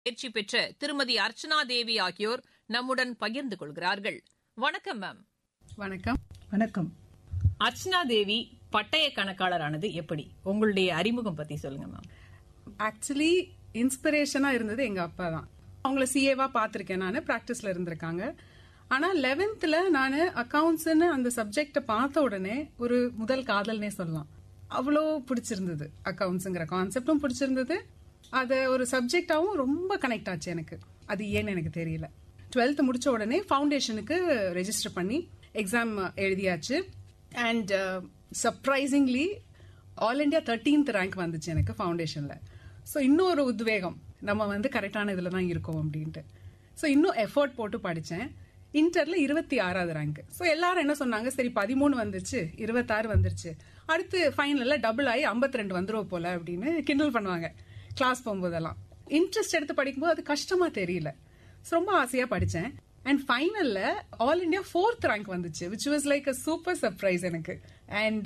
தேர்ச்சி பெற்ற திருமதி அர்ச்சனா தேவி ஆகியோர் நம்முடன் பகிர்ந்து கொள்கிறார்கள் வணக்கம் மேம் வணக்கம் வணக்கம் அர்ச்சனா தேவி பட்டய கணக்காளரானது எப்படி உங்களுடைய அறிமுகம் பத்தி சொல்லுங்க மேம் ஆக்சுவலி இன்ஸ்பிரேஷனா இருந்தது எங்க அப்பா தான் அவங்கள சிஏவா பார்த்திருக்கேன் நான் பிராக்டிஸ்ல இருந்திருக்காங்க ஆனா லெவன்த்ல நான் அக்கவுண்ட்ஸ்னு அந்த சப்ஜெக்ட பார்த்த உடனே ஒரு முதல் காதல்னே சொல்லலாம் அவ்வளோ பிடிச்சிருந்தது அக்கவுண்ட்ஸுங்கிற கான்செப்டும் பிடிச்சிருந்தது அது ஒரு சப்ஜெக்டாவும் ரொம்ப கனெக்ட் ஆச்சு எனக்கு அது ஏன்னு எனக்கு தெரியல டுவெல்த் முடிச்ச உடனே ஃபவுண்டேஷனுக்கு ரெஜிஸ்டர் பண்ணி எக்ஸாம் எழுதியாச்சு and surprisingly all India thirteenth rank வந்துச்சு எனக்கு ஃபவுண்டேஷன்ல ஸோ இன்னும் ஒரு உத்வேகம் நம்ம வந்து கரெக்டான இதில் தான் இருக்கோம் அப்படின்ட்டு ஸோ இன்னும் எஃபோர்ட் போட்டு படித்தேன் இன்டர்ல இருபத்தி ஆறாவது ரேங்க் ஸோ எல்லாரும் என்ன சொன்னாங்க சரி பதிமூணு வந்துருச்சு இருபத்தாறு வந்துருச்சு அடுத்து ஃபைனல்ல டபுள் ஆகி ஐம்பத்தி ரெண்டு வந்துரும் போல அப்படின்னு கிண்டல் பண்ணுவாங்க கிளாஸ் போகும்போதெல்லாம் இன்ட்ரெஸ்ட் எடுத்து படிக்கும்போது அது கஷ்டமா தெரியல So, ரொம்ப ஆசையா படிச்சேன் அண்ட் ஃபைனல்ல ஆல் இண்டியா ஃபோர்த் ரேங்க் வந்துச்சு which was like a super surprise எனக்கு அண்ட்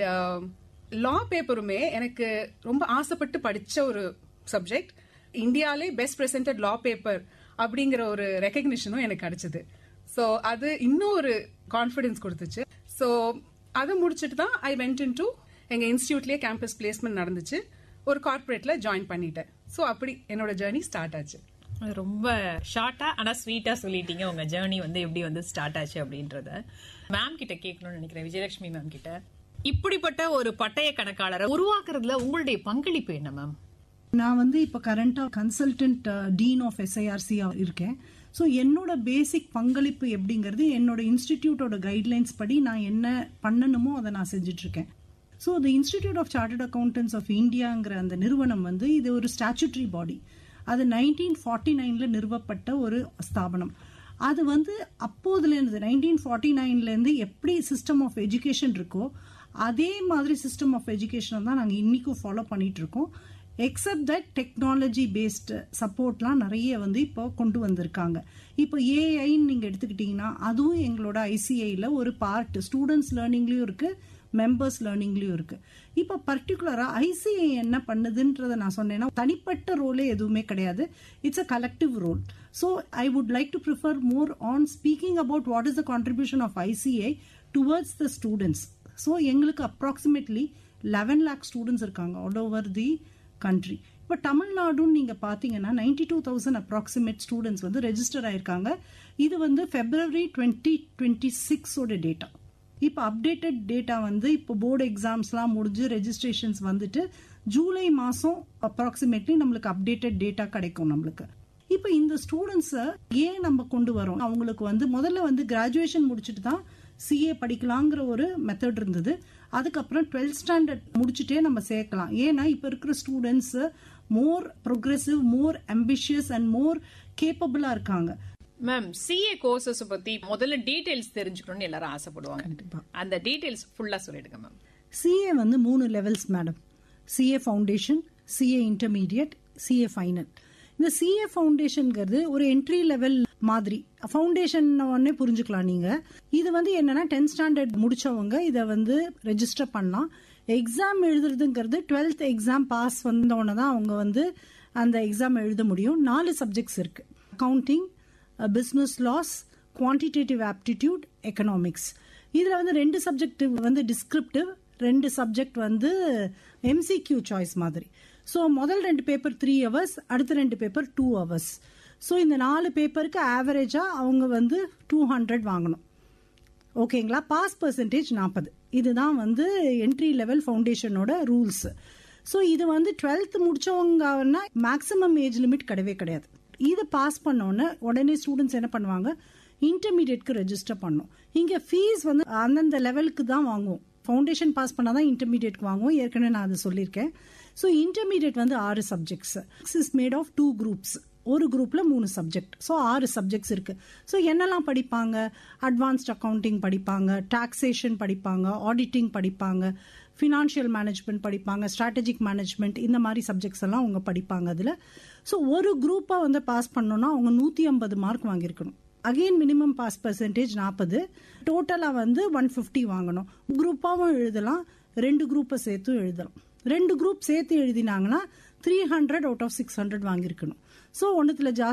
லா பேப்பருமே எனக்கு ரொம்ப ஆசைப்பட்டு படிச்ச ஒரு சப்ஜெக்ட் இந்தியாலே பெஸ்ட் பிரசன்டட் லா பேப்பர் அப்படிங்கிற ஒரு ரெக்கக்னிஷனும் எனக்கு கிடைச்சது ஸோ அது இன்னும் ஒரு கான்ஃபிடன்ஸ் கொடுத்துச்சு ஸோ அதை முடிச்சுட்டு தான் ஐ வென்ட் இன் டு எங்க இன்ஸ்டியூட்லயே கேம்பஸ் பிளேஸ்மெண்ட் நடந்துச்சு ஒரு கார்பரேட்ல ஜாயின் பண்ணிட்டேன் ஸோ அப்படி என்னோட ஜேர்னி ஸ்டார்ட் ஆச்சு ரொம்ப ஷார்ட்டா ஆனா ஸ்வீட்டா சொல்லிட்டீங்க உங்க ஜேர்னி வந்து எப்படி வந்து ஸ்டார்ட் ஆச்சு அப்படின்றத மேம் கிட்ட கேட்கணும்னு நினைக்கிறேன் விஜயலட்சுமி மேம் கிட்ட இப்படிப்பட்ட ஒரு பட்டய கணக்காளரை உருவாக்குறதுல உங்களுடைய பங்களிப்பு என்ன மேம் நான் வந்து இப்போ கரண்டா கன்சல்டன்ட் டீன் ஆஃப் எஸ்ஐஆர்சி இருக்கேன் ஸோ என்னோட பேசிக் பங்களிப்பு எப்படிங்கிறது என்னோட இன்ஸ்டிடியூட்டோட கைட்லைன்ஸ் படி நான் என்ன பண்ணணுமோ அதை நான் செஞ்சுட்டு இருக்கேன் so the institute of chartered accountants of இந்தியாங்கிற அந்த நிறுவனம் வந்து இது ஒரு ஸ்டாச்சுட்டரி பாடி அது நைன்டீன் ஃபார்ட்டி நைன்ல நிறுவப்பட்ட ஒரு ஸ்தாபனம் அது வந்து அப்போதுலேருந்து நைன்டீன் ஃபார்ட்டி நைன்லேருந்து எப்படி சிஸ்டம் ஆஃப் எஜுகேஷன் இருக்கோ அதே மாதிரி சிஸ்டம் ஆஃப் எஜுகேஷன் தான் நாங்கள் இன்னைக்கும் ஃபாலோ பண்ணிட்டு இருக்கோம் எக்ஸப்ட் தட் டெக்னாலஜி பேஸ்டு சப்போர்ட்லாம் நிறைய வந்து இப்போ கொண்டு வந்திருக்காங்க இப்போ ஏஐன்னு நீங்கள் எடுத்துக்கிட்டிங்கன்னா அதுவும் எங்களோட ஐசிஐயில் ஒரு பார்ட் ஸ்டூடெண்ட்ஸ் லேர்னிங்லேயும் இருக்குது மெம்பர்ஸ் லேர்னிங்லயும் இருக்கு இப்போ பர்டிகுலரா ஐசிஐ என்ன பண்ணுதுன்றத நான் சொன்னேன்னா தனிப்பட்ட ரோலே எதுவுமே கிடையாது it's a collective role so I would like to prefer more on speaking about what is the contribution of ICI towards the students so எங்களுக்கு அப்ராக்சிமேட்லி லெவன் லேக் ஸ்டூடெண்ட்ஸ் இருக்காங்க ஆல் ஓவர் தி கண்ட்ரி இப்போ தமிழ்நாடுன்னு நீங்க பாத்தீங்கன்னா ninety two thousand approximate students வந்து register ஆயிருக்காங்க இது வந்து பிப்ரவரி டுவெண்ட்டி டுவெண்ட்டி சிக்ஸோட டேட்டா இப்போ அப்டேட்டட் டேட்டா வந்து இப்போ போர்டு எக்ஸாம்ஸ்லாம் முடிஞ்சு ரெஜிஸ்ட்ரேஷன்ஸ் வந்துட்டு ஜூலை மாசம் அப்ராக்சிமேட்லி நம்மளுக்கு அப்டேட்டட் டேட்டா கிடைக்கும் நம்மளுக்கு இப்போ இந்த ஸ்டூடெண்ட்ஸை ஏன் நம்ம கொண்டு வரோம் அவங்களுக்கு வந்து முதல்ல வந்து கிராஜுவேஷன் முடிச்சுட்டு தான் சிஏ படிக்கலாங்கிற ஒரு மெத்தட் இருந்தது அதுக்கப்புறம் டுவெல்த் ஸ்டாண்டர்ட் முடிச்சுட்டே நம்ம சேர்க்கலாம் ஏன்னா இப்போ இருக்கிற students more progressive more ambitious and more கேப்பபிளா இருக்காங்க மேம் சிஏ கோர்சஸ் பத்தி முதல்ல டீடைல்ஸ் தெரிஞ்சுக்கணும்னு எல்லாரும் ஆசைப்படுவாங்க கண்டிப்பா. அந்த டீடைல்ஸ் ஃபுல்லா சொல்லிடுங்க மேம் சிஏ வந்து மூணு levels madam CA foundation CA intermediate CA final இந்த சிஏ ஃபவுண்டேஷன்ங்கிறது ஒரு என்ட்ரி லெவல் மாதிரி ஃபவுண்டேஷன் உடனே புரிஞ்சுக்கலாம் நீங்க இது வந்து என்னன்னா டென்த் ஸ்டாண்டர்ட் முடிச்சவங்க இதை வந்து ரெஜிஸ்டர் பண்ணலாம் எக்ஸாம் எழுதுறதுங்கிறது டுவெல்த் எக்ஸாம் பாஸ் வந்தோடனே தான் அவங்க வந்து அந்த எக்ஸாம் எழுத முடியும் நாலு சப்ஜெக்ட்ஸ் இருக்கு accounting business laws quantitative aptitude economics இதுல வந்து ரெண்டு சப்ஜெக்ட் வந்து டிஸ்கிரிப்டிவ் ரெண்டு சப்ஜெக்ட் வந்து எம்சிக்யூ சாய்ஸ் மாதிரி ஸோ முதல் ரெண்டு பேப்பர் த்ரீ ஹவர்ஸ் அடுத்த ரெண்டு பேப்பர் டூ ஹவர்ஸ் ஸோ இந்த நாலு பேப்பருக்கு ஆவரேஜா அவங்க வந்து டூ ஹண்ட்ரட் வாங்கணும் ஓகேங்களா பாஸ் பர்சன்டேஜ் நாற்பது இதுதான் வந்து என்ட்ரி லெவல் ஃபவுண்டேஷனோட ரூல்ஸ் ஸோ இது வந்து டுவெல்த் முடிச்சவங்கன்னா மேக்ஸிமம் ஏஜ் லிமிட் கிடையவே கிடையாது இது பாஸ் பண்ணோன்னே உடனே ஸ்டூடெண்ட்ஸ் என்ன பண்ணுவாங்க இன்டர்மீடியட்க்கு ரெஜிஸ்டர் பண்ணும் இங்க ஃபீஸ் வந்து அந்தந்த லெவலுக்கு தான் வாங்குவோம் ஃபவுண்டேஷன் பாஸ் பண்ணாதான் இன்டர்மீடியட்க்கு வாங்குவோம் ஏற்கனவே நான் அதை சொல்லியிருக்கேன் ஸோ இன்டர்மீடியட் வந்து ஆறு subjects is made of two groups ஒரு குரூப்ல மூணு சப்ஜெக்ட் ஸோ ஆறு சப்ஜெக்ட்ஸ் இருக்கு ஸோ என்னெல்லாம் படிப்பாங்க அட்வான்ஸ்ட் அக்கவுண்டிங் படிப்பாங்க டாக்ஸேஷன் படிப்பாங்க ஆடிட்டிங் படிப்பாங்க ஃபினான்ஷியல் மேனேஜ்மெண்ட் படிப்பாங்க ஸ்ட்ராட்டஜிக் மேனேஜ்மெண்ட் இந்த மாதிரி சப்ஜெக்ட்ஸ் எல்லாம் அவங்க படிப்பாங்க அதில் ஸோ ஒரு குரூப்பை வந்து பாஸ் பண்ணோம்னா அவங்க நூற்றி ஐம்பது மார்க் வாங்கியிருக்கணும் அகெயின் மினிமம் பாஸ் பர்சன்டேஜ் நாற்பது டோட்டலாக வந்து ஒன் ஃபிஃப்டி வாங்கணும் குரூப்பாகவும் எழுதலாம் ரெண்டு குரூப்பை சேர்த்தும் எழுதலாம் ரெண்டு குரூப் சேர்த்து எழுதினாங்கன்னா three hundred out of six hundred வாங்கியிருக்கணும் ஸோ ஒன்றுத்துல ஜாஸ்தி